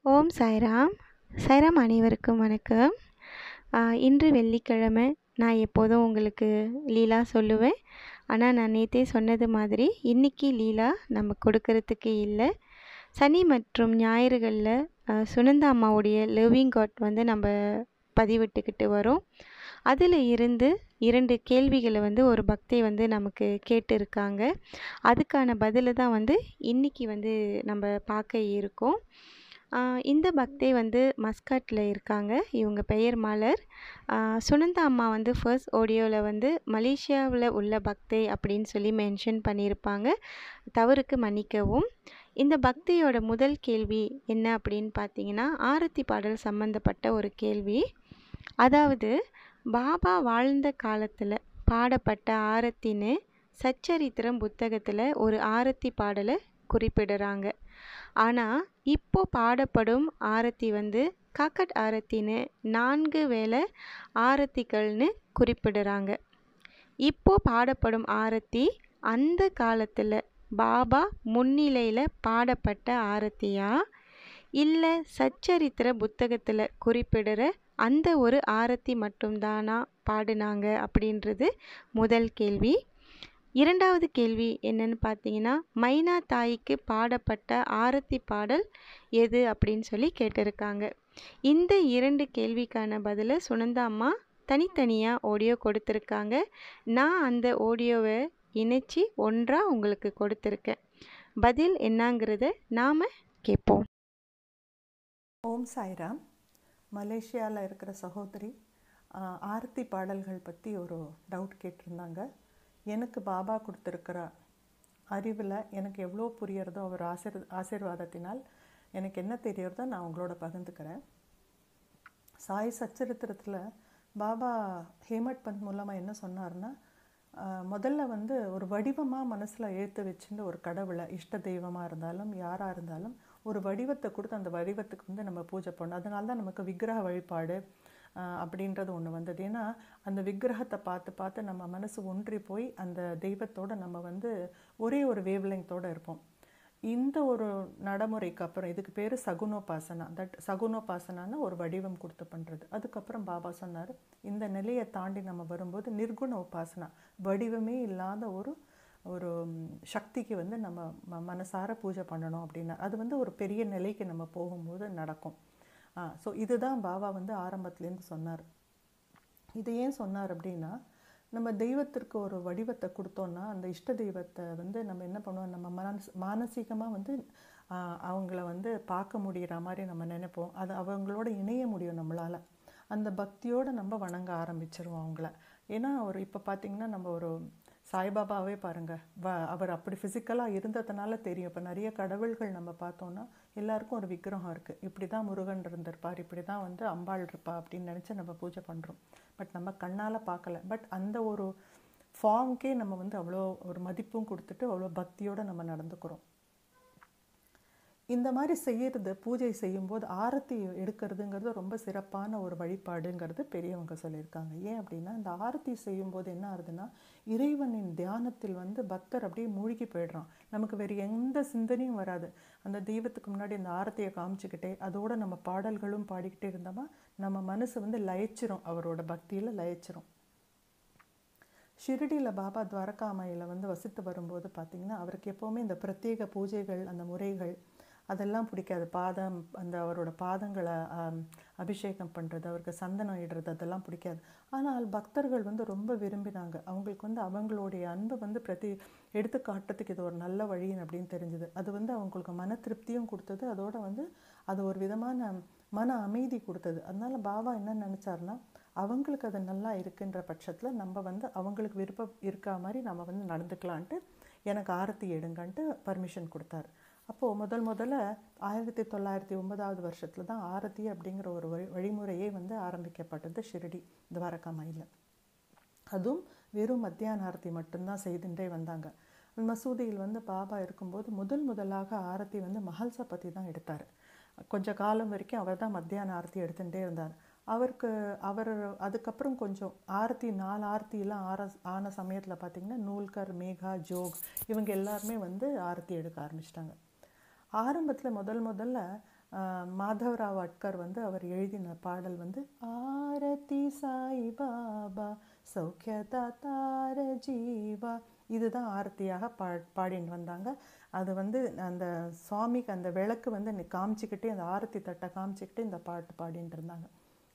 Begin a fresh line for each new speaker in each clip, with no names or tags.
ஓம் சாய்ராம் சாய்ராம் அனைவருக்கும் வணக்கம் இன்று வெள்ளிக்கிழமை நான் எப்போதும் உங்களுக்கு லீலா சொல்லுவேன் ஆனால் நான் நேற்றே சொன்னது மாதிரி இன்றைக்கி லீலா நம்ம கொடுக்கறதுக்கு இல்லை சனி மற்றும் ஞாயிறுகளில் சுனந்தா அம்மாவுடைய லிவிங் காட் வந்து நம்ம பதிவிட்டுக்கிட்டு வரோம் அதில் இருந்து இரண்டு கேள்விகளை வந்து ஒரு பக்தை வந்து நமக்கு கேட்டிருக்காங்க அதுக்கான பதிலை தான் வந்து இன்றைக்கி வந்து நம்ம பார்க்க இருக்கோம் இந்த பக்தை வந்து மஸ்கட்டில் இருக்காங்க இவங்க பெயர் மலர் சுனந்தா அம்மா வந்து ஃபர்ஸ்ட் ஆடியோவில் வந்து மலேசியாவில் உள்ள பக்தை அப்படின்னு சொல்லி மென்ஷன் பண்ணியிருப்பாங்க தவறுக்கு மன்னிக்கவும் இந்த பக்தியோட முதல் கேள்வி என்ன அப்படின்னு பார்த்தீங்கன்னா ஆரத்தி பாடல் சம்மந்தப்பட்ட ஒரு கேள்வி அதாவது பாபா வாழ்ந்த காலத்தில் பாடப்பட்ட ஆரத்தின்னு சச்சரித்திரம் புத்தகத்தில் ஒரு ஆரத்தி பாடலை குறிப்பிடுறாங்க ஆனால் இப்போ பாடப்படும் ஆரத்தி வந்து காக்கட் ஆரத்தின்னு நான்கு வேளை ஆரத்திகள்னு குறிப்பிடுறாங்க இப்போ பாடப்படும் ஆரத்தி அந்த காலத்தில் பாபா முன்னிலையில் பாடப்பட்ட ஆரத்தியா இல்லை சச்சரித்திர புத்தகத்தில் குறிப்பிடுற அந்த ஒரு ஆரத்தி மட்டும்தானா பாடினாங்க அப்படின்றது முதல் கேள்வி இரண்டாவது கேள்வி என்னன்னு பார்த்தீங்கன்னா மைனா தாய்க்கு பாடப்பட்ட ஆரத்தி பாடல் எது அப்படின்னு சொல்லி கேட்டிருக்காங்க இந்த இரண்டு கேள்விக்கான பதிலை சுனந்தா அம்மா தனித்தனியாக ஆடியோ கொடுத்துருக்காங்க நான் அந்த ஆடியோவை இணைச்சி ஒன்றாக உங்களுக்கு கொடுத்துருக்கேன் பதில் என்னங்கிறத நாம் கேட்போம்
ஓம் சாய்ராம் மலேசியாவில் இருக்கிற சகோதரி ஆரத்தி பாடல்கள் பற்றி ஒரு டவுட் கேட்டிருந்தாங்க எனக்கு பாபா கொடுத்துருக்கிற அறிவில் எனக்கு எவ்வளோ புரியறதோ அவர் ஆசிர் ஆசீர்வாதத்தினால் எனக்கு என்ன தெரியறதோ நான் உங்களோட பகிர்ந்துக்கிறேன் சாய் சச்சரித்திரத்தில் பாபா ஹேமட் பந்த் மூலமாக என்ன சொன்னார்னா முதல்ல வந்து ஒரு வடிவமாக மனசில் எழுத்து வச்சுட்டு ஒரு கடவுளை இஷ்ட தெய்வமாக இருந்தாலும் யாராக இருந்தாலும் ஒரு வடிவத்தை கொடுத்து அந்த வடிவத்துக்கு வந்து நம்ம பூஜை பண்ணோம் அதனால தான் நமக்கு விக்கிரக வழிபாடு அப்படின்றது ஒன்று வந்தது ஏன்னா அந்த விக்கிரகத்தை பார்த்து பார்த்து நம்ம மனசு ஒன்றி போய் அந்த தெய்வத்தோடு நம்ம வந்து ஒரே ஒரு வேவ்லெங்த்தோடு இருப்போம் இந்த ஒரு நடைமுறைக்கு அப்புறம் இதுக்கு பேர் சகுனோபாசனா தட் சகுனோபாசனான்னு ஒரு வடிவம் கொடுத்து பண்ணுறது அதுக்கப்புறம் பாபா சொன்னார் இந்த நிலையை தாண்டி நம்ம வரும்போது நிர்குண உபாசனா வடிவமே இல்லாத ஒரு ஒரு சக்திக்கு வந்து நம்ம மனசார பூஜை பண்ணணும் அப்படின்னா அது வந்து ஒரு பெரிய நிலைக்கு நம்ம போகும்போது நடக்கும் ஸோ இதுதான் பாபா வந்து ஆரம்பத்துலேருந்து சொன்னார் இது ஏன் சொன்னார் அப்படின்னா நம்ம தெய்வத்திற்கு ஒரு வடிவத்தை கொடுத்தோன்னா அந்த இஷ்ட தெய்வத்தை வந்து நம்ம என்ன பண்ணுவோம் நம்ம மனஸ் மானசீகமாக வந்து அவங்கள வந்து பார்க்க முடிகிற மாதிரி நம்ம நினைப்போம் அது அவங்களோட இணைய முடியும் நம்மளால் அந்த பக்தியோடு நம்ம வணங்க ஆரம்பிச்சிருவோம் அவங்கள ஏன்னா ஒரு இப்போ பார்த்திங்கன்னா நம்ம ஒரு சாய்பாபாவே பாருங்கள் வ அவர் அப்படி ஃபிசிக்கலாக இருந்ததுனால தெரியும் இப்போ நிறைய கடவுள்கள் நம்ம பார்த்தோன்னா எல்லாருக்கும் ஒரு விக்கிரகம் இருக்குது இப்படி தான் முருகன் இருந்திருப்பார் இப்படி தான் வந்து அம்பாள் இருப்பா அப்படின்னு நினச்சி நம்ம பூஜை பண்ணுறோம் பட் நம்ம கண்ணால் பார்க்கல பட் அந்த ஒரு ஃபார்முக்கே நம்ம வந்து அவ்வளோ ஒரு மதிப்பும் கொடுத்துட்டு அவ்வளோ பக்தியோடு நம்ம நடந்துக்கிறோம் இந்த மாதிரி செய்கிறது பூஜை செய்யும்போது ஆரத்தி எடுக்கிறதுங்கிறது ரொம்ப சிறப்பான ஒரு வழிபாடுங்கிறது பெரியவங்க சொல்லியிருக்காங்க ஏன் அப்படின்னா இந்த ஆரத்தி செய்யும்போது என்ன ஆகுதுன்னா இறைவனின் தியானத்தில் வந்து பக்தர் அப்படியே மூழ்கி போயிடுறான் நமக்கு வேறு எந்த சிந்தனையும் வராது அந்த தெய்வத்துக்கு முன்னாடி இந்த ஆரத்தியை காமிச்சிக்கிட்டே அதோடு நம்ம பாடல்களும் பாடிக்கிட்டே இருந்தோமா நம்ம மனசு வந்து லயிச்சிரும் அவரோட பக்தியில் லயிச்சிரும் ஷிரடியில் பாபா துவாரகாமையில் வந்து வசித்து வரும்போது பார்த்திங்கன்னா அவருக்கு எப்போவுமே இந்த பிரத்யேக பூஜைகள் அந்த முறைகள் அதெல்லாம் பிடிக்காது பாதம் அந்த அவரோட பாதங்களை அபிஷேகம் பண்ணுறது அவருக்கு சந்தனம் இடுறது அதெல்லாம் பிடிக்காது ஆனால் பக்தர்கள் வந்து ரொம்ப விரும்பினாங்க அவங்களுக்கு வந்து அவங்களுடைய அன்பை வந்து பிரதி எடுத்து காட்டுறதுக்கு இது ஒரு நல்ல வழி அப்படின்னு தெரிஞ்சுது அது வந்து அவங்களுக்கு மன திருப்தியும் கொடுத்தது அதோட வந்து அது ஒரு விதமான மன அமைதி கொடுத்தது அதனால பாபா என்ன நினச்சாருன்னா அவங்களுக்கு அது நல்லா இருக்குன்ற பட்சத்தில் நம்ம வந்து அவங்களுக்கு விருப்பம் இருக்கா மாதிரி நம்ம வந்து நடந்துக்கலான்ட்டு எனக்கு ஆரத்தி எடுங்கன்ட்டு பர்மிஷன் கொடுத்தாரு அப்போது முதல் முதல்ல ஆயிரத்தி தொள்ளாயிரத்தி ஒன்பதாவது வருஷத்தில் தான் ஆரத்தி அப்படிங்கிற ஒரு வழி வழிமுறையே வந்து ஆரம்பிக்கப்பட்டது ஷிரடி துவாரகாமாயில் அதுவும் வெறும் மத்தியான ஆரத்தி மட்டும்தான் செய்துட்டே வந்தாங்க மசூதியில் வந்து பாபா இருக்கும்போது முதல் முதலாக ஆரத்தி வந்து மஹல்சா பற்றி தான் எடுத்தார் கொஞ்ச காலம் வரைக்கும் அவர் தான் மத்தியான ஆரத்தி எடுத்துகிட்டே இருந்தார் அவருக்கு அவர் அதுக்கப்புறம் கொஞ்சம் ஆரத்தி நாலு ஆரத்திலாம் ஆர ஆன சமயத்தில் பார்த்திங்கன்னா நூல்கர் மேகா ஜோக் இவங்க எல்லாருமே வந்து ஆரத்தி எடுக்க ஆரம்பிச்சிட்டாங்க ஆரம்பத்தில் முதல் முதல்ல ஆஹ், மாதவராவ் அட்கர் வந்து அவர் எழுதின பாடல் வந்து ஆரதி சாய் பாபா சௌக்கியதா தார ஜீவா இதுதான் ஆரத்தியாக பா பாடின்னு வந்தாங்க அது வந்து அந்த சுவாமிக்கு அந்த விளக்கு வந்து நி- காமிச்சிக்கிட்டே அந்த ஆரத்தி தட்டை காமிச்சிக்கிட்டே இந்த பாட்டு பாடிட்டு இருந்தாங்க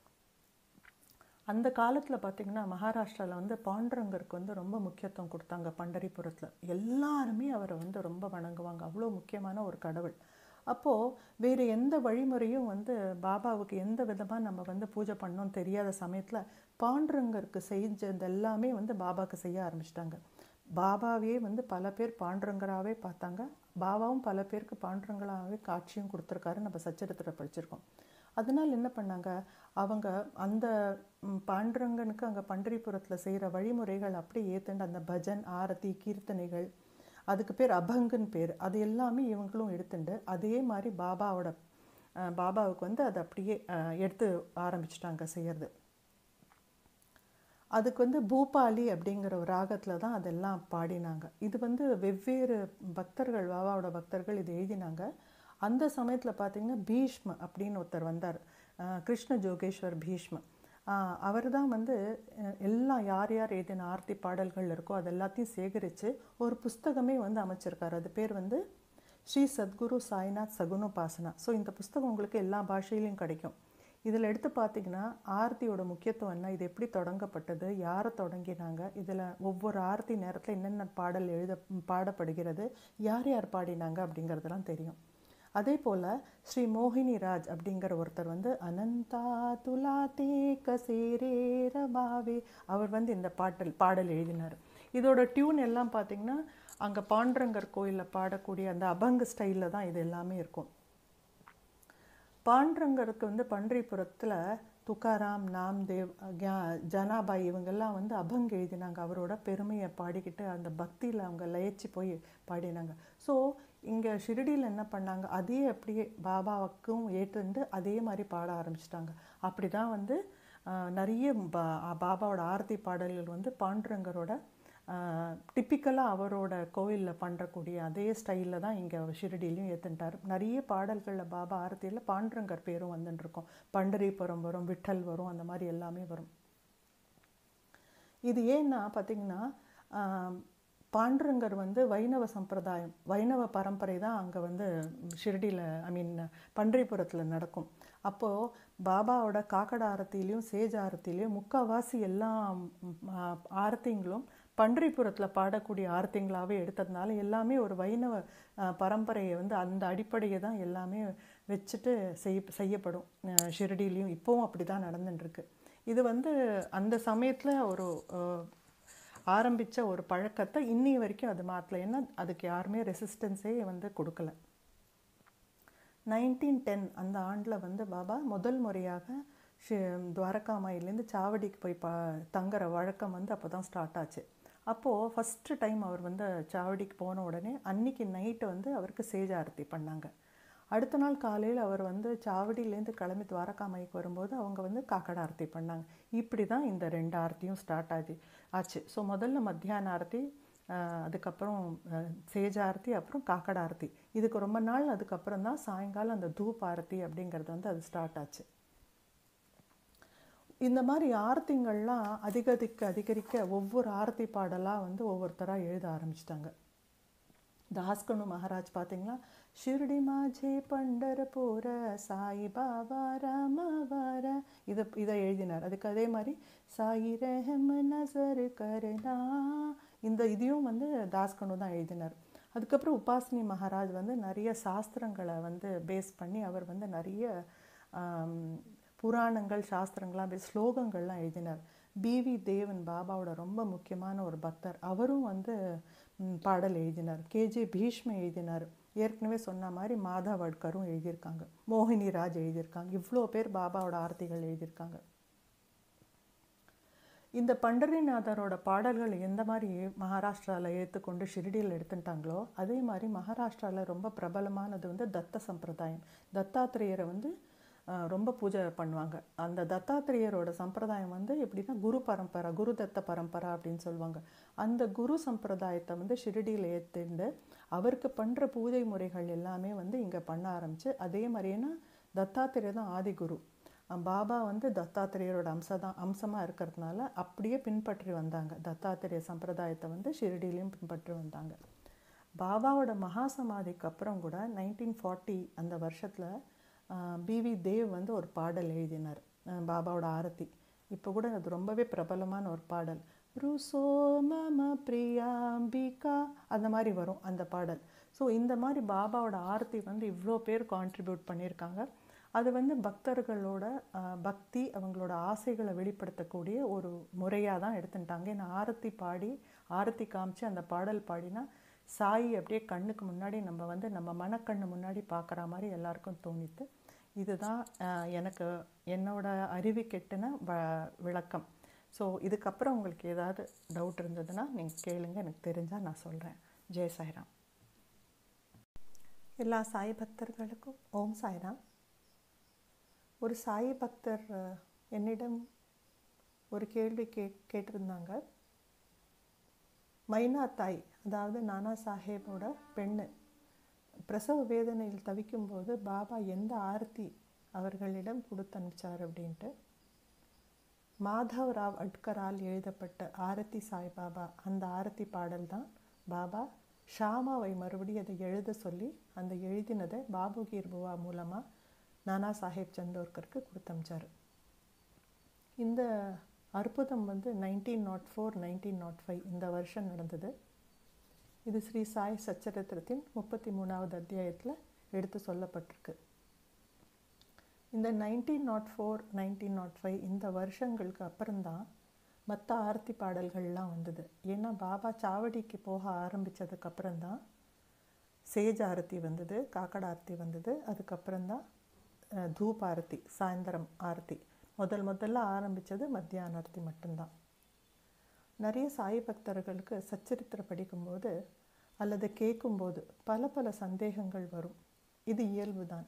அந்த காலத்தில் பார்த்தீங்கன்னா மகாராஷ்டிராவில் வந்து பாண்டுரங்கருக்கு வந்து ரொம்ப முக்கியத்துவம் கொடுத்தாங்க பண்டரிபுரத்தில் எல்லாருமே அவரை வந்து ரொம்ப வணங்குவாங்க அவ்வளோ முக்கியமான ஒரு கடவுள் அப்போது வேறு எந்த வழிமுறையும் வந்து பாபாவுக்கு எந்த விதமாக நம்ம வந்து பூஜை பண்ணோம் தெரியாத சமயத்தில் பாண்டுரங்கருக்கு செஞ்சது எல்லாமே வந்து பாபாவுக்கு செய்ய ஆரம்பிச்சிட்டாங்க பாபாவே வந்து பல பேர் பாண்டுரங்கராகவே பார்த்தாங்க பாபாவும் பல பேருக்கு பாண்டுரங்களாகவே காட்சியும் கொடுத்துருக்காரு நம்ம சச்சரித்திரம் படிச்சிருக்கோம் அதனால் என்ன பண்ணாங்க அவங்க அந்த ம், பாண்டுரங்கனுக்கு அங்கே பண்டரிபுரத்தில் செய்கிற வழிமுறைகள் அப்படியே ஏற்றுண்டு அந்த பஜன் ஆரத்தி கீர்த்தனைகள் அதுக்கு பேர் அபங்குன்னு பேர் அது எல்லாமே இவங்களும் எடுத்துண்டு அதே மாதிரி பாபாவோட அஹ், பாபாவுக்கு வந்து அதை அப்படியே அஹ், எடுத்து ஆரம்பிச்சிட்டாங்க செய்யறது அதுக்கு வந்து பூபாலி அப்படிங்கிற ஒரு ராகத்தில் தான் அதெல்லாம் பாடினாங்க இது வந்து வெவ்வேறு பக்தர்கள் பாபாவோட பக்தர்கள் இது எழுதினாங்க அந்த சமயத்தில் பார்த்தீங்கன்னா பீஷ்ம அப்படின்னு ஒருத்தர் வந்தார் அஹ் கிருஷ்ண ஜோகேஸ்வர் பீஷ்ம அவர் தான் வந்து அஹ், எல்லாம் யார் யார் எழுதின ஆர்த்தி பாடல்கள் இருக்கோ அது எல்லாத்தையும் சேகரித்து ஒரு புஸ்தகமே வந்து அமைச்சிருக்காரு அது பேர் வந்து ஸ்ரீ சத்குரு சாய்நாத் சகுனோபாசனா ஸோ இந்த புஸ்தகம் உங்களுக்கு எல்லா பாஷையிலையும் கிடைக்கும் இதில் எடுத்து பார்த்தீங்கன்னா ஆரத்தியோட முக்கியத்துவம் என்ன இது எப்படி தொடங்கப்பட்டது யாரை தொடங்கினாங்க இதில் ஒவ்வொரு ஆரத்தி நேரத்தில் என்னென்ன பாடல் எழுத பாடப்படுகிறது யார் யார் பாடினாங்க அப்படிங்கிறதெல்லாம் தெரியும் அதே போல் ஸ்ரீ மோகினி ராஜ் அப்படிங்கிற ஒருத்தர் வந்து அனந்தா துலா தே கசேரேர பாவே அவர் வந்து இந்த பாட்டல் பாடல் எழுதினார் இதோட டியூன் எல்லாம் பார்த்தீங்கன்னா அங்கே பாண்டரங்கர் கோயிலில் பாடக்கூடிய அந்த அபங்க ஸ்டைலில் தான் இது எல்லாமே இருக்கும் பாண்டரங்கருக்கு வந்து பன்றிபுரத்தில் துக்காராம் நாம்தேவ் கியா- ஜனாபாய் இவங்கெல்லாம் வந்து அபங் எழுதினாங்க அவரோட பெருமையை பாடிக்கிட்டு அந்த பக்தியில் அவங்க லயிச்சு போய் பாடினாங்க ஸோ இங்கே ஷிரடியில் என்ன பண்ணாங்க அதே அப்படியே பாபாவுக்கும் ஏற்றுண்டு அதே மாதிரி பாட ஆரம்பிச்சிட்டாங்க அப்படி தான் வந்து ஆஹ், நிறைய பா பாபாவோட ஆரத்தி பாடல்கள் வந்து பாண்டுரங்கரோட டிப்பிக்கலாக அவரோட கோவிலில் பண்ணுறக்கூடிய அதே ஸ்டைலில் தான் இங்கே ஷிரடியிலையும் ஏற்றுட்டார் நிறைய பாடல்களில் பாபா ஆரத்தியில் பாண்டுரங்கர் பேரும் வந்துட்டு இருக்கும் பண்டரிபுரம் வரும் விட்டல் வரும் அந்த மாதிரி எல்லாமே வரும் இது ஏன்னா பார்த்தீங்கன்னா ஆம், பாண்டுரங்கர் வந்து வைணவ சம்பிரதாயம் வைணவ பரம்பரை தான் அங்கே வந்து ஷிரடியில் ஐ மீன் பன்றிபுரத்தில் நடக்கும் அப்போது பாபாவோட காக்கட ஆரத்திலையும் சேஜ் ஆரத்திலையும் முக்கால்வாசி எல்லா ம், ஆ, ஆரத்திங்களும் பன்றிபுரத்தில் பாடக்கூடிய ஆரத்திங்களாகவே எடுத்ததுனால எல்லாமே ஒரு வைணவ ஆ, பரம்பரையை வந்து அந்த அடிப்படையை தான் எல்லாமே வச்சுட்டு செய் செய்யப்படும் ஆ, ஷிரடியிலையும் இப்போவும் அப்படி தான் நடந்துட்டுருக்கு இது வந்து அந்த சமயத்தில் ஒரு ஆரம்பித்த ஒரு பழக்கத்தை இன்னி வரைக்கும் அது மாற்றல ஏன்னா அதுக்கு யாருமே ரெசிஸ்டன்ஸே வந்து கொடுக்கல நைன்டீன் டென் அந்த ஆண்டில் வந்து பாபா முதல் முறையாக ஷி துவாரகாமாயிலேருந்து சாவடிக்கு போய் ப தங்குற வழக்கம் வந்து அப்போ தான் ஸ்டார்ட் ஆச்சு அப்போது ஃபஸ்ட்டு டைம் அவர் வந்து சாவடிக்கு போன உடனே அன்னைக்கு நைட்டு வந்து அவருக்கு சேஜ ஆரத்தி பண்ணாங்க அடுத்த நாள் காலையில் அவர் வந்து சாவடியிலேருந்து கிளம்பி துவாரகாமாய்க்கு வரும்போது அவங்க வந்து காக்கட ஆரத்தி பண்ணாங்க இப்படி தான் இந்த ரெண்டு ஆரத்தியும் ஸ்டார்ட் ஆச்சு ஆச்சு ஸோ முதல்ல மத்தியான ஆரத்தி ஆஹ் அதுக்கப்புறம் ஆஹ் சேஜ ஆரத்தி அப்புறம் காக்கட ஆரத்தி இதுக்கு ரொம்ப நாள் அதுக்கப்புறம் தான் சாயங்காலம் அந்த தூப் ஆரத்தி அப்படிங்கிறது வந்து அது ஸ்டார்ட் ஆச்சு இந்த மாதிரி ஆரத்திங்கள்லாம் அதிகரிக்க அதிகரிக்க ஒவ்வொரு ஆரத்தி பாடலாக வந்து ஒவ்வொருத்தராக எழுத ஆரம்பிச்சிட்டாங்க தாஸ்கனு மகாராஜ் பார்த்தீங்களா ஷிர்டி மாஜே பண்டரபுர சாய் பாபா ராமவார இதை இதை எழுதினார் அதுக்கு அதே மாதிரி சாய் ரஹம் நசர் கருணா இந்த இதையும் வந்து தாஸ்கனு தான் எழுதினார் அதுக்கப்புறம் உபாசினி மகாராஜ் வந்து நிறைய சாஸ்திரங்களை வந்து பேஸ் பண்ணி அவர் வந்து நிறைய ஆம், புராணங்கள் சாஸ்திரங்கள்லாம் பேசி ஸ்லோகங்கள்லாம் எழுதினார் பிவி தேவன் பாபாவோட ரொம்ப முக்கியமான ஒரு பக்தர் அவரும் வந்து ம், பாடல் எழுதினார் கேஜே பீஷ்ம எழுதினார் ஏற்கனவே சொன்ன மாதிரி மாதவட்கரும் எழுதியிருக்காங்க மோகினி ராஜ் எழுதியிருக்காங்க இவ்வளோ பேர் பாபாவோட ஆர்த்திகள் எழுதியிருக்காங்க இந்த பண்டரிநாதரோட பாடல்கள் எந்த மாதிரி மகாராஷ்டிராவில் ஏற்றுக்கொண்டு ஷிரடியில் எடுத்துட்டாங்களோ அதே மாதிரி மகாராஷ்டிராவில் ரொம்ப பிரபலமானது வந்து தத்த சம்பிரதாயம் தத்தாத்திரேயரை வந்து ஆஹ், ரொம்ப பூஜை பண்ணுவாங்க அந்த தத்தாத்திரேயரோட சம்பிரதாயம் வந்து எப்படின்னா குரு பரம்பரை குரு தத்த பரம்பரை அப்படின்னு சொல்லுவாங்க அந்த குரு சம்பிரதாயத்தை வந்து ஷிரடியில் ஏற்றுண்டு அவருக்கு பண்ணுற பூஜை முறைகள் எல்லாமே வந்து இங்கே பண்ண ஆரம்பிச்சு அதே மாதிரினா தத்தாத்திரேயர் தான் ஆதிகுரு அஹ் பாபா வந்து தத்தாத்திரேயரோட அம்சதான் அம்சமாக இருக்கிறதுனால அப்படியே பின்பற்றி வந்தாங்க தத்தாத்திரேய சம்பிரதாயத்தை வந்து ஷிரடியிலையும் பின்பற்றி வந்தாங்க பாபாவோட மகா சமாதிக்கு அப்புறம் கூட நைன்டீன் ஃபார்ட்டி அந்த வருஷத்தில் பிவி தேவ் வந்து ஒரு பாடல் எழுதினார் அஹ் பாபாவோட ஆரத்தி இப்போ கூட அது ரொம்பவே பிரபலமான ஒரு பாடல் ருசோ மம பிரியாம்பிகா அந்த மாதிரி வரும் அந்த பாடல் ஸோ இந்த மாதிரி பாபாவோட ஆரத்தி வந்து இவ்வளோ பேர் கான்ட்ரிபியூட் பண்ணியிருக்காங்க அது வந்து பக்தர்களோட அஹ், பக்தி அவங்களோட ஆசைகளை வெளிப்படுத்தக்கூடிய ஒரு முறையாக தான் எடுத்துட்டாங்க ஏன்னா ஆரத்தி பாடி ஆரத்தி காமிச்சு அந்த பாடல் பாடினா சாய் அப்படியே கண்ணுக்கு முன்னாடி நம்ம வந்து நம்ம மனக்கண்ணு முன்னாடி பார்க்குற மாதிரி எல்லாருக்கும் தோணித்து இதுதான் அஹ், எனக்கு என்னோட அறிவு கெட்டுன வ விளக்கம் ஸோ இதுக்கப்புறம் உங்களுக்கு ஏதாவது டவுட் இருந்ததுன்னா நீங்கள் கேளுங்க எனக்கு தெரிஞ்சால் நான் சொல்கிறேன் ஜெய் சாய்ராம் எல்லா சாய் பக்தர்களுக்கும் ஓம் சாய்ராம் ஒரு சாய் பக்தர் அஹ், என்னிடம் ஒரு கேள்வி கே கேட்டிருந்தாங்க மைனா தாய் அதாவது நானா சாஹேபோட பெண்ணு பிரசவ வேதனையில் தவிக்கும்போது பாபா எந்த ஆரத்தி அவர்களிடம் கொடுத்து அனுப்பிச்சார் அப்படின்ட்டு மாதவ் ராவ் அட்கரால் எழுதப்பட்ட ஆரத்தி சாய் பாபா அந்த ஆரத்தி பாடல் தான் பாபா ஷாமாவை மறுபடியும் அதை எழுத சொல்லி அந்த எழுதினதை பாபுகீர் புவா மூலமாக நானா சாஹேப் சந்தோர்கருக்கு கொடுத்தமிச்சார் இந்த அற்புதம் வந்து nineteen nought four nineteen nought five இந்த வருஷம் நடந்தது இது ஸ்ரீ சாய் சச்சரித்திரத்தின் முப்பத்தி மூணாவது அத்தியாயத்தில் எடுத்து சொல்லப்பட்டிருக்கு இந்த nineteen nought four nineteen nought five இந்த வருஷங்களுக்கு அப்புறம்தான் மற்ற ஆரத்தி பாடல்கள்லாம் வந்தது ஏன்னா பாபா சாவடிக்கு போக ஆரம்பித்ததுக்கு அப்புறம்தான் சேஜ் ஆரத்தி வந்தது காக்கட ஆரத்தி வந்தது அதுக்கப்புறம்தான் அஹ், தூப் ஆரத்தி சாயந்தரம் ஆரத்தி முதல் முதல்ல ஆரம்பித்தது மத்தியான ஆரத்தி மட்டும்தான் நிறைய சாய் பக்தர்களுக்கு சச்சரித்திரம் படிக்கும்போது அல்லது கேட்கும்போது பல பல சந்தேகங்கள் வரும் இது இயல்புதான்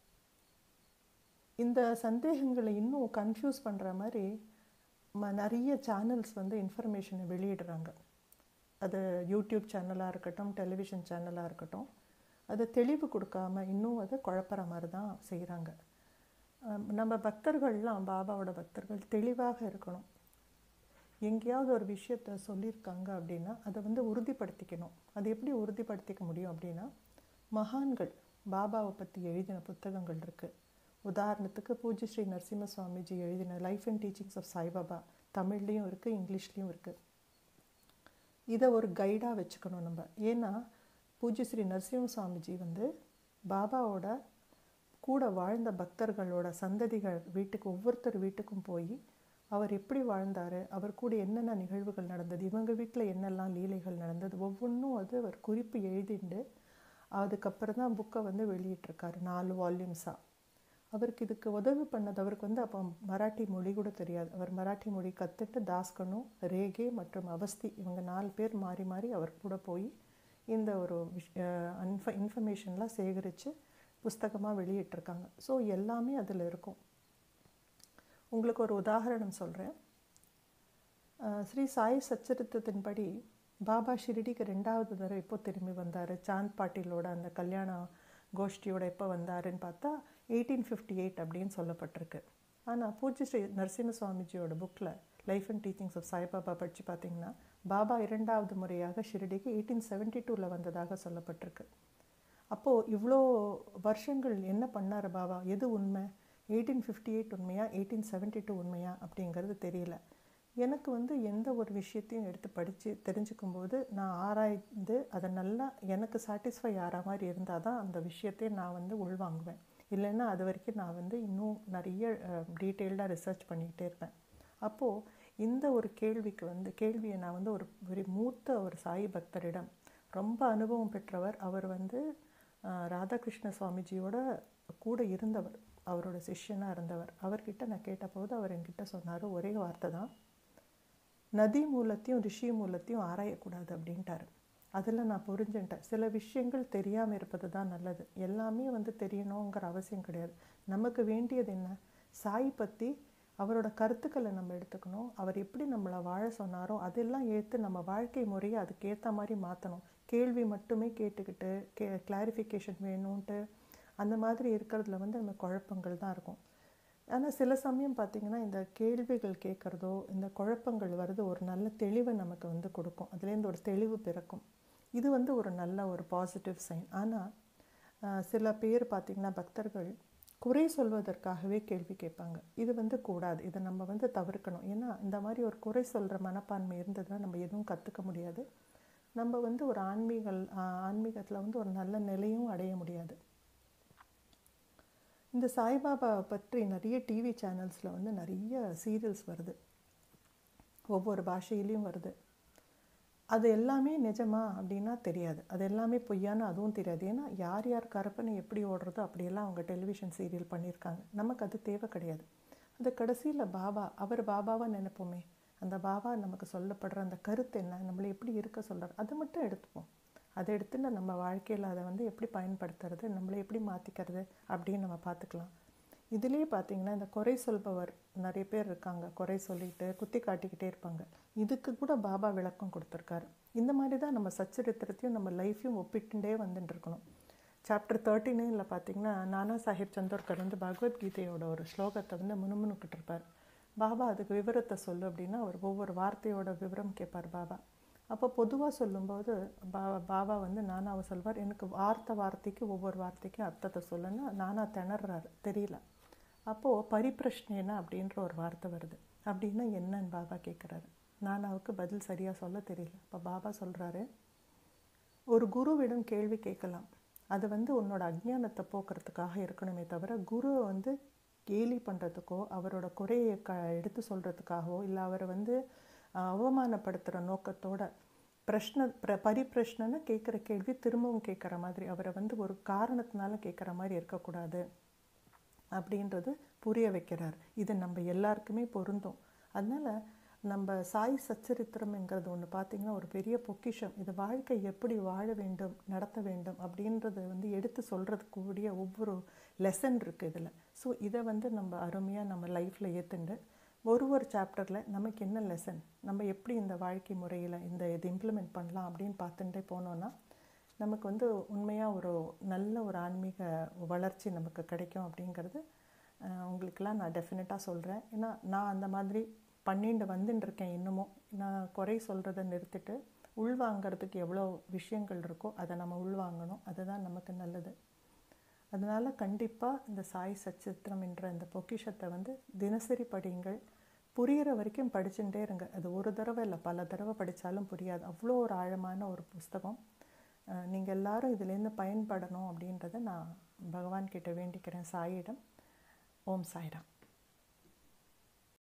இந்த சந்தேகங்களை இன்னும் கன்ஃபியூஸ் பண்ணுற மாதிரி ம நிறைய சேனல்ஸ் வந்து இன்ஃபர்மேஷனை வெளியிடுறாங்க அது யூடியூப் சேனலாக இருக்கட்டும் டெலிவிஷன் சேனலாக இருக்கட்டும் அது தெளிவு கொடுக்காம இன்னும் அதை குழப்புற மாதிரி தான் செய்கிறாங்க நம்ம பக்தர்கள்லாம் பாபாவோட பக்தர்கள் தெளிவாக இருக்கணும் எங்கேயாவது ஒரு விஷயத்த சொல்லியிருக்காங்க அப்படின்னா அதை வந்து உறுதிப்படுத்திக்கணும் அது எப்படி உறுதிப்படுத்திக்க முடியும் அப்படின்னா மகான்கள் பாபாவை பற்றி எழுதின புத்தகங்கள் இருக்குது உதாரணத்துக்கு பூஜ்ய ஸ்ரீ நரசிம்ம சுவாமிஜி எழுதின life and teachings of Saibaba தமிழ்லேயும் இருக்குது இங்கிலீஷ்லேயும் இருக்குது இதை ஒரு கைடாக வச்சுக்கணும் நம்ம ஏன்னா பூஜ்ய ஸ்ரீ நரசிம்ம சுவாமிஜி வந்து பாபாவோட கூட வாழ்ந்த பக்தர்களோட சந்ததிகள் வீட்டுக்கு ஒவ்வொருத்தர் வீட்டுக்கும் போய் அவர் எப்படி வாழ்ந்தார் அவர் கூட என்னென்ன நிகழ்வுகள் நடந்தது இவங்க வீட்டில் என்னெல்லாம் லீலைகள் நடந்தது ஒவ்வொன்றும் அது அவர் குறிப்பு எழுதிண்டு அதுக்கப்புறம் தான் புக்கை வந்து வெளியிட்டிருக்காரு நாலு வால்யூம்ஸாக அவருக்கு இதுக்கு உதவி பண்ணது அவருக்கு வந்து அப்போ மராட்டி மொழி கூட தெரியாது அவர் மராட்டி மொழி கற்றுட்டு தாஸ்கனு ரேகே மற்றும் அவஸ்தி இவங்க நாலு பேர் மாறி மாறி அவர் கூட போய் இந்த ஒரு விஷ் இன்ஃப இன்ஃபர்மேஷன்லாம் சேகரித்து புஸ்தகமாக வெளியிட்டிருக்காங்க ஸோ எல்லாமே அதில் இருக்கும் உங்களுக்கு ஒரு உதாரணம் சொல்கிறேன் ஸ்ரீ சாய் சச்சரித்தத்தின்படி பாபா ஷிரடிக்கு ரெண்டாவது தடவை எப்போ திரும்பி வந்தார் சாந்த் பாட்டிலோட அந்த கல்யாண கோஷ்டியோட எப்போ வந்தாருன்னு பார்த்தா எயிட்டீன் ஃபிஃப்டி எயிட் அப்படின்னு சொல்லப்பட்டிருக்கு ஆனால் பூஜ்ய ஸ்ரீ நரசிம்ம சுவாமிஜியோட புக்கில் life and teachings of Saibaba படித்து பார்த்தீங்கன்னா பாபா இரண்டாவது முறையாக ஷிரடிக்கு எயிட்டீன் செவன்ட்டி டூவில் வந்ததாக சொல்லப்பட்டிருக்கு அப்போது இவ்வளோ வருஷங்கள் என்ன பண்ணார் பாபா எது உண்மை எயிட்டீன் ஃபிஃப்டி எயிட் உண்மையா எயிட்டீன் செவன்ட்டி டூ உண்மையா அப்படிங்கிறது தெரியல எனக்கு வந்து எந்த ஒரு விஷயத்தையும் எடுத்து படித்து தெரிஞ்சுக்கும்போது நான் ஆராய்ந்து அதை நல்லா எனக்கு சாட்டிஸ்ஃபை ஆகிற மாதிரி இருந்தால் தான் அந்த விஷயத்தை நான் வந்து உள்வாங்குவேன் இல்லைன்னா அது வரைக்கும் நான் வந்து இன்னும் நிறைய டீட்டெயில்டாக ரிசர்ச் பண்ணிக்கிட்டே இருப்பேன் அப்போது இந்த ஒரு கேள்விக்கு வந்து கேள்வியை நான் வந்து ஒரு வெரி மூத்த ஒரு சாய் பக்தரிடம் ரொம்ப அனுபவம் பெற்றவர் அவர் வந்து ராதாகிருஷ்ண சுவாமிஜியோட கூட இருந்தவர் அவரோட சிஷ்யனாக இருந்தவர் அவர்கிட்ட நான் கேட்டபோது அவர் என்கிட்ட சொன்னார் ஒரே வார்த்தை தான் நதி மூலத்தையும் ரிஷி மூலத்தையும் ஆராயக்கூடாது அப்படின்ட்டார் அதில் நான் புரிஞ்சுட்டேன் சில விஷயங்கள் தெரியாமல் இருப்பது தான் நல்லது எல்லாமே வந்து தெரியணுங்கிற அவசியம் கிடையாது நமக்கு வேண்டியது என்ன சாய் பற்றி அவரோட கருத்துக்களை நம்ம எடுத்துக்கணும் அவர் எப்படி நம்மளை வாழ சொன்னாரோ அதெல்லாம் ஏற்று நம்ம வாழ்க்கை முறையை அதுக்கேற்ற மாதிரி மாற்றணும் கேள்வி மட்டுமே கேட்டுக்கிட்டு கே கிளாரிஃபிகேஷன் வேணும்ன்ட்டு அந்த மாதிரி இருக்கிறதுல வந்து நம்ம குழப்பங்கள் தான் இருக்கும் ஆனால் சில சமயம் பார்த்திங்கன்னா இந்த கேள்விகள் கேட்குறதோ இந்த குழப்பங்கள் வருது ஒரு நல்ல தெளிவை நமக்கு வந்து கொடுக்கும் அதுலேருந்து ஒரு தெளிவு பிறக்கும் இது வந்து ஒரு நல்ல ஒரு பாசிட்டிவ் சைன் ஆனால் சில பேர் பார்த்திங்கன்னா பக்தர்கள் குறை சொல்வதற்காகவே கேள்வி கேட்பாங்க இது வந்து கூடாது இதை நம்ம வந்து தவிர்க்கணும் ஏன்னா இந்த மாதிரி ஒரு குறை சொல்கிற மனப்பான்மை இருந்ததுன்னா நம்ம எதுவும் கற்றுக்க முடியாது நம்ம வந்து ஒரு ஆன்மீகல் ஆன்மீகத்தில் வந்து ஒரு நல்ல நிலையும் அடைய முடியாது இந்த சாய்பாபாவை பற்றி நிறைய டிவி சேனல்ஸில் வந்து நிறைய சீரியல்ஸ் வருது ஒவ்வொரு பாஷையிலையும் வருது அது எல்லாமே நிஜமா அப்படின்னா தெரியாது அது எல்லாமே பொய்யான்னு அதுவும் தெரியாது ஏன்னா யார் யார் கருப்பனை எப்படி ஓடுறதோ அப்படியெல்லாம் அவங்க டெலிவிஷன் சீரியல் பண்ணியிருக்காங்க நமக்கு அது தேவை கிடையாது அது கடைசியில் பாபா அவர் பாபாவாக நினைப்போமே அந்த பாபா நமக்கு சொல்லப்படுற அந்த கருத்து என்ன நம்மளை எப்படி இருக்க சொல்கிறார் அதை மட்டும் எடுத்துப்போம் அதை எடுத்துட்டு நம்ம வாழ்க்கையில் அதை வந்து எப்படி பயன்படுத்துறது நம்மளை எப்படி மாற்றிக்கிறது அப்படின்னு நம்ம பார்த்துக்கலாம் இதுலேயே பார்த்தீங்கன்னா இந்த குறை சொல்பவர் நிறைய பேர் இருக்காங்க குறை சொல்லிட்டு குத்தி காட்டிக்கிட்டே இருப்பாங்க இதுக்கு கூட பாபா விளக்கம் கொடுத்துருக்காரு இந்த மாதிரி தான் நம்ம சச்சரித்திரத்தையும் நம்ம லைஃப்பையும் ஒப்பிட்டுட்டே வந்துட்டு இருக்கணும் சாப்டர் தேர்ட்டி நைனில் பார்த்தீங்கன்னா நானா சாஹிப் சந்தோர்கர் வந்து பகவத்கீதையோட ஒரு ஸ்லோகத்தை வந்து முணுமுணுக்கிட்டு இருப்பார் பாபா அதுக்கு விவரத்தை சொல்லு அப்படின்னா அவர் ஒவ்வொரு வார்த்தையோட விவரம் கேட்பார் பாபா அப்போ பொதுவாக சொல்லும்போது பாபா பாபா வந்து நானாவை சொல்வார் எனக்கு வார்த்தை வார்த்தைக்கு ஒவ்வொரு வார்த்தைக்கும் அர்த்தத்தை சொல்லுன்னா நானா திணறாரு தெரியல அப்போது பரிப்பிரஷ்னேனா அப்படின்ற ஒரு வார்த்தை வருது அப்படின்னா என்னன்னு பாபா கேட்குறாரு நானாவுக்கு பதில் சரியாக சொல்ல தெரியல இப்போ பாபா சொல்கிறாரு ஒரு குருவிடம் கேள்வி கேட்கலாம் அது வந்து உன்னோட அஜ்ஞானத்தை போக்குறதுக்காக இருக்கணுமே தவிர குருவை வந்து கேலி பண்ணுறதுக்கோ அவரோட குறையை க எடுத்து சொல்கிறதுக்காகவோ இல்லை அவரை வந்து அவமானப்படுத்துகிற நோக்கத்தோட பிரஷ்ன பிர பரிப்பிரஷ்னன்னு கேட்குற கேள்வி திரும்பவும் கேட்குற மாதிரி அவரை வந்து ஒரு காரணத்தினால கேட்குற மாதிரி இருக்கக்கூடாது அப்படின்றது புரிய வைக்கிறார் இது நம்ம எல்லாருக்குமே பொருந்தும் அதனால் நம்ம சாய் சச்சரித்திரம்ங்கிறது ஒன்று பார்த்திங்கன்னா ஒரு பெரிய பொக்கிஷம் இது வாழ்க்கை எப்படி வாழ வேண்டும் நடத்த வேண்டும் அப்படின்றத வந்து எடுத்து சொல்கிறதுக்கு கூடிய ஒவ்வொரு லெசன் இருக்குது இதில் ஸோ இதை வந்து நம்ம அருமையாக நம்ம லைஃப்பில் ஏற்றுண்டு ஒரு ஒரு சாப்டரில் நமக்கு என்ன லெசன் நம்ம எப்படி இந்த வாழ்க்கை முறையில் இந்த இது இம்ப்ளிமெண்ட் பண்ணலாம் அப்படின்னு பார்த்துட்டே போனோன்னா நமக்கு வந்து உண்மையாக ஒரு நல்ல ஒரு ஆன்மீக வளர்ச்சி நமக்கு கிடைக்கும் அப்படிங்கிறது உங்களுக்கெல்லாம் நான் டெஃபினட்டாக சொல்கிறேன் ஏன்னா நான் அந்த மாதிரி பண்ணிட்டு வந்துட்டு இருக்கேன் இன்னமும் நான் குறை சொல்கிறத நிறுத்திட்டு உள்வாங்கிறதுக்கு எவ்வளோ விஷயங்கள் இருக்கோ அதை நம்ம உள்வாங்கணும் அதுதான் நமக்கு நல்லது அதனால் கண்டிப்பாக இந்த சாய் சச்சித்திரம் என்ற இந்த பொக்கிஷத்தை வந்து தினசரி படியுங்கள் புரிகிற வரைக்கும் படிச்சுட்டே இருங்க அது ஒரு தடவை இல்லை பல தடவை படித்தாலும் புரியாது அவ்வளோ ஒரு ஆழமான ஒரு புஸ்தகம் நீங்கள் எல்லாரும் இதுலேருந்து பயன்படணும் அப்படின்றத நான் பகவான் கிட்ட வேண்டிக்கிறேன் சாயிடம் ஓம் சாய்ராம்